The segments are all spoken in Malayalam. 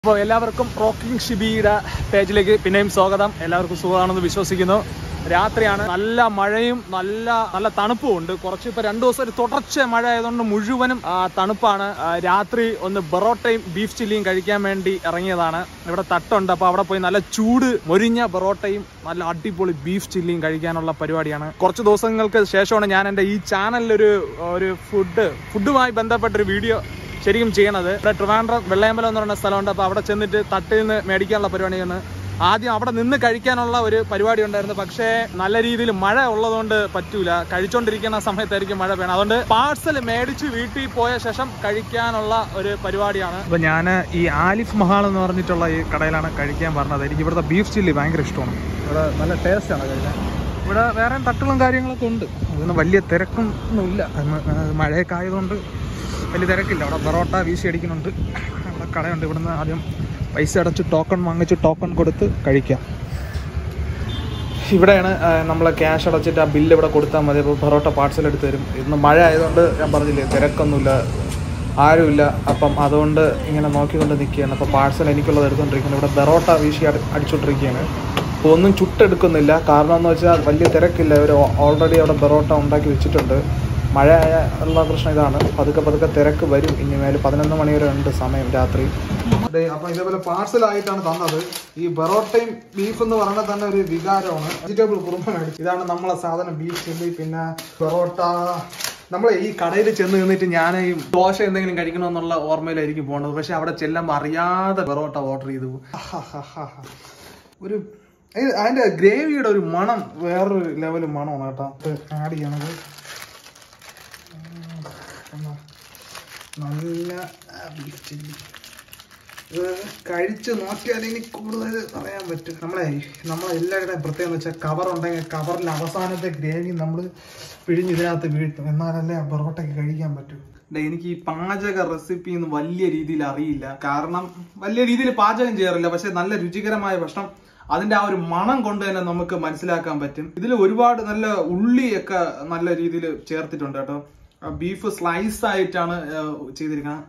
അപ്പോൾ എല്ലാവർക്കും റോക്കിംഗ് ഷിബിയുടെ പേജിലേക്ക് പിന്നെയും സ്വാഗതം എല്ലാവർക്കും സുഖമാണെന്ന് വിശ്വസിക്കുന്നു രാത്രിയാണ് നല്ല മഴയും നല്ല നല്ല തണുപ്പും ഉണ്ട് കുറച്ച് ഇപ്പൊ രണ്ടു ദിവസം ഒരു തുടർച്ച മഴ ആയതുകൊണ്ട് മുഴുവനും ആ, തണുപ്പാണ് ആ, രാത്രി ഒന്ന് ബൊറോട്ടയും ബീഫ് ചില്ലിയും കഴിക്കാൻ വേണ്ടി ഇറങ്ങിയതാണ് ഇവിടെ തട്ടുണ്ട് അപ്പോൾ അവിടെ പോയി നല്ല ചൂട് മൊരിഞ്ഞ ബൊറോട്ടയും നല്ല അടിപൊളി ബീഫ് ചില്ലിയും കഴിക്കാനുള്ള പരിപാടിയാണ് കുറച്ച് ദിവസങ്ങൾക്ക് ശേഷമാണ് ഞാൻ എൻ്റെ ഈ ചാനലിലൊരു ഒരു ഫുഡ് ഫുഡുമായി ബന്ധപ്പെട്ടൊരു വീഡിയോ ശരിക്കും ചെയ്യണത് ഇവിടെ ട്രിവാൻഡ്രം വെള്ളയമ്പലം എന്ന് പറയുന്ന സ്ഥലമുണ്ട് അപ്പോൾ അവിടെ ചെന്നിട്ട് തട്ടിൽ നിന്ന് മേടിക്കാനുള്ള പരിപാടിയാണ് ആദ്യം അവിടെ നിന്ന് കഴിക്കാനുള്ള ഒരു പരിപാടി ഉണ്ടായിരുന്നു പക്ഷേ നല്ല രീതിയിൽ മഴ ഉള്ളതുകൊണ്ട് പറ്റൂല കഴിച്ചോണ്ടിരിക്കുന്ന സമയത്തായിരിക്കും മഴ വേണം അതുകൊണ്ട് പാഴ്സൽ മേടിച്ച് വീട്ടിൽ പോയ ശേഷം കഴിക്കാനുള്ള ഒരു പരിപാടിയാണ് അപ്പൊ ഞാൻ ഈ ആലിഫ് മഹാൾ എന്ന് പറഞ്ഞിട്ടുള്ള ഈ കടയിലാണ് കഴിക്കാൻ പറഞ്ഞത് എനിക്ക് ഇവിടുത്തെ ബീഫ് ചില്ലി ഭയങ്കര ഇഷ്ടമാണ് ഇവിടെ നല്ല ടേസ്റ്റ് ആണ് കഴിക്കാൻ ഇവിടെ വേറെ തട്ടുകളും കാര്യങ്ങളൊക്കെ ഉണ്ട് അതൊന്നും വലിയ തിരക്കൊന്നും ഇല്ല അത് മഴയൊക്കെ ആയതുകൊണ്ട് വലിയ തിരക്കില്ല അവിടെ പൊറോട്ട വീശി അടിക്കുന്നുണ്ട് അവിടെ കടയുണ്ട് ഇവിടുന്ന് ആദ്യം പൈസ അടച്ച് ടോക്കൺ വാങ്ങിച്ച് ടോക്കൺ കൊടുത്ത് കഴിക്കാം ഇവിടെയാണ് നമ്മൾ ക്യാഷ് അടച്ചിട്ട് ആ ബില്ല് ഇവിടെ കൊടുത്താൽ മതി അപ്പോൾ പൊറോട്ട പാർസൽ എടുത്ത് തരും ഇന്ന് മഴ ആയതുകൊണ്ട് ഞാൻ പറഞ്ഞില്ലേ തിരക്കൊന്നുമില്ല ആരുമില്ല അപ്പം അതുകൊണ്ട് ഇങ്ങനെ നോക്കിക്കൊണ്ട് നിൽക്കുകയാണ് അപ്പോൾ പാർസൽ എനിക്കുള്ളത് എടുത്തുകൊണ്ടിരിക്കുന്നത് ഇവിടെ ബെറോട്ട വീശി അടി അടിച്ചുകൊണ്ടിരിക്കുകയാണ് അപ്പോൾ ഒന്നും ചുട്ടെടുക്കുന്നില്ല കാരണം എന്ന് വെച്ചാൽ വലിയ തിരക്കില്ല അവർ ഓൾറെഡി അവിടെ ബെറോട്ട ഉണ്ടാക്കി വെച്ചിട്ടുണ്ട് മഴ ആയ ഉള്ള പ്രശ്നം ഇതാണ് പതുക്കെ പതുക്കെ തിരക്ക് വരും ഇനി മേലെ പതിനൊന്ന് മണി വരെ ഉണ്ട് സമയം രാത്രി അതെ അപ്പൊ ഇതേപോലെ പാർസൽ ആയിട്ടാണ് തന്നത് ഈ ബെറോട്ടയും ബീഫ് എന്ന് പറയുന്നത് തന്നെ ഒരു വികാരമാണ് വെജിറ്റബിൾ കുറുമ മേടിച്ചു ഇതാണ് നമ്മളെ സാധനം ബീഫ് ചില്ലി പിന്നെ ബെറോട്ട നമ്മൾ ഈ കടയിൽ ചെന്ന് നിന്നിട്ട് ഞാൻ ഈ ദോശ എന്തെങ്കിലും കഴിക്കണമെന്നുള്ള ഓർമ്മയിലായിരിക്കും പോകുന്നത് പക്ഷെ അവിടെ ചെല്ലുമ്പോൾ അറിയാതെ ബെറോട്ട ഓർഡർ ചെയ്തു പോകും. ആഹാഹാഹാ. ഒരു ഇത് അതിന്റെ ഗ്രേവിയുടെ ഒരു മണം വേറൊരു ലെവൽ മണമാണ് കേട്ടോ ആഡ് ചെയ്യണത് ഉം. നല്ല ബീഫ് ചില്ലി ഇത് കഴിച്ച് നോക്കിയാൽ ഇനി കൂടുതൽ പറയാൻ പറ്റും നമ്മളെ നമ്മളെ എല്ലാവരുടെയും പ്രത്യേകം എന്ന് വെച്ചാൽ കവർ ഉണ്ടെങ്കിൽ കവറിൽ അവസാനത്തെ ഗ്രേവി നമ്മൾ പിഴിഞ്ഞ് ഇതിനകത്ത് വീട്ടും എന്നാലല്ലേ ആ പൊറോട്ടയ്ക്ക് കഴിക്കാൻ പറ്റൂ ഡേ, എനിക്ക് ഈ പാചക റെസിപ്പി ഒന്നും വലിയ രീതിയിൽ അറിയില്ല കാരണം വലിയ രീതിയിൽ പാചകം ചെയ്യാറില്ല പക്ഷെ നല്ല രുചികരമായ ഭക്ഷണം അതിന്റെ ആ ഒരു മണം കൊണ്ട് തന്നെ നമുക്ക് മനസ്സിലാക്കാൻ പറ്റും ഇതിൽ ഒരുപാട് നല്ല ഉള്ളിയൊക്കെ നല്ല രീതിയിൽ ചേർത്തിട്ടുണ്ട് കേട്ടോ ബീഫ് സ്ലൈസ് ആയിട്ടാണ് ആ, ചെയ്തിരിക്കുന്നത്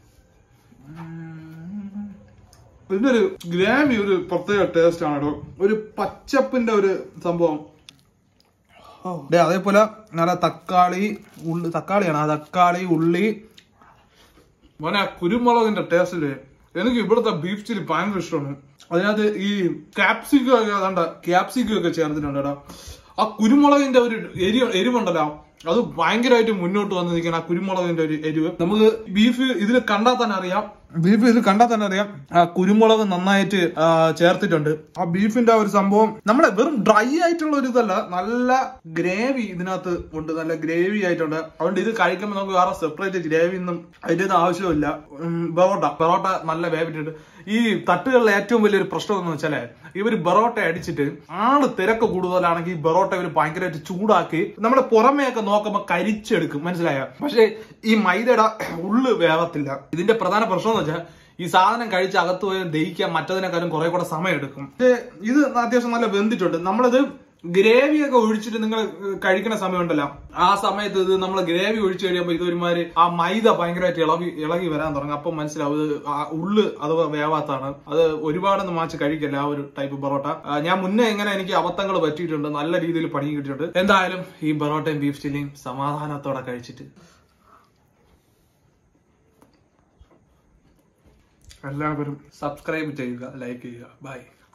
ഇതിന്റെ ഒരു ഗ്രേവി ഒരു പ്രത്യേക ടേസ്റ്റ് ആണ് കേട്ടോ ഒരു പച്ചപ്പിന്റെ ഒരു സംഭവം ദേ, അതേപോലെ നല്ല തക്കാളി ഉള്ളി തക്കാളിയാണ് ആ തക്കാളി ഉള്ളി മോനെ ആ കുരുമുളകിന്റെ ടേസ്റ്റില് എനിക്ക് ഇവിടുത്തെ ബീഫ് ചില്ലി ഭയങ്കര ഇഷ്ടമാണ് അതിനകത്ത് ഈ ക്യാപ്സിക്കം ഒക്കെ അതാണ്ട ക്യാപ്സിക്കം ഒക്കെ ചേർത്തിട്ടുണ്ട് കേട്ടോ ആ കുരുമുളകിന്റെ ഒരു എരി എരിവുണ്ടല്ലോ അത് ഭയങ്കരമായിട്ട് മുന്നോട്ട് വന്ന് നിൽക്കുന്ന ആ കുരുമുളകിന്റെ ഒരു എരിവ് നമുക്ക് ബീഫ് ഇതിൽ കണ്ടാൽ തന്നെ അറിയാം ബീഫ് ഇതിൽ കണ്ടാൽ തന്നെ അറിയാം ആ കുരുമുളക് നന്നായിട്ട് ആ, ചേർത്തിട്ടുണ്ട് ആ ബീഫിന്റെ ആ ഒരു സംഭവം നമ്മളെ വെറും ഡ്രൈ ആയിട്ടുള്ള ഒരു ഇതല്ല നല്ല ഗ്രേവി ഇതിനകത്ത് ഉണ്ട് നല്ല ഗ്രേവി ആയിട്ടുണ്ട് അതുകൊണ്ട് ഇത് കഴിക്കുമ്പോൾ നമുക്ക് വേറെ സെപ്പറേറ്റ് ഗ്രേവി ഒന്നും അതിന്റെ ആവശ്യമില്ല ഉം, ബറോട്ട ബറോട്ട നല്ല വേവിട്ടുണ്ട് ഈ തട്ടുകളിലെ ഏറ്റവും വലിയൊരു പ്രശ്നം എന്ന് വെച്ചാല് ഇവർ ബറോട്ട അടിച്ചിട്ട് ആള് തിരക്ക് കൂടുതലാണെങ്കിൽ ഈ ബറോട്ട ഇവർ ഭയങ്കരമായിട്ട് ചൂടാക്കി നമ്മളെ പുറമേയൊക്കെ നോക്കുമ്പോൾ കരിച്ചെടുക്കും മനസ്സിലായ പക്ഷെ ഈ മൈദയുടെ ഉള്ളു വേവത്തില്ല ഇതിന്റെ പ്രധാന പ്രശ്നം എന്ന് വെച്ചാൽ ഈ സാധനം കഴിച്ച് അകത്ത് പോയി ദഹിക്കാൻ മറ്റതിനേക്കാളും കുറെ കൂടെ സമയം എടുക്കും പക്ഷേ ഇത് അത്യാവശ്യം നല്ല വെന്തിട്ടുണ്ട് നമ്മളിത് ഗ്രേവി ഒക്കെ ഒഴിച്ചിട്ട് നിങ്ങൾ കഴിക്കുന്ന സമയമുണ്ടല്ലോ ആ സമയത്ത് ഇത് നമ്മൾ ഗ്രേവി ഒഴിച്ചു കഴിയുമ്പോൾ ഇതൊരുമാതിരി ആ മൈദ ഭയങ്കരമായിട്ട് ഇളകി ഇളകി വരാൻ തുടങ്ങും അപ്പം മനസ്സിലാവും ഇത് ആ ഉള്ള് അഥവാ വേവാത്താണ് അത് ഒരുപാടൊന്നും മാച്ച് കഴിക്കില്ല ആ ഒരു ടൈപ്പ് പൊറോട്ട ആ, ഞാൻ മുന്നേ എങ്ങനെ എനിക്ക് അബദ്ധങ്ങൾ പറ്റിയിട്ടുണ്ട് നല്ല രീതിയിൽ പണി കിട്ടിയിട്ടുണ്ട് എന്തായാലും ഈ പൊറോട്ടയും ബീഫ് ചില്ലിയും സമാധാനത്തോടെ കഴിച്ചിട്ട് എല്ലാവരും സബ്സ്ക്രൈബ് ചെയ്യുക ലൈക്ക് ചെയ്യുക ബൈ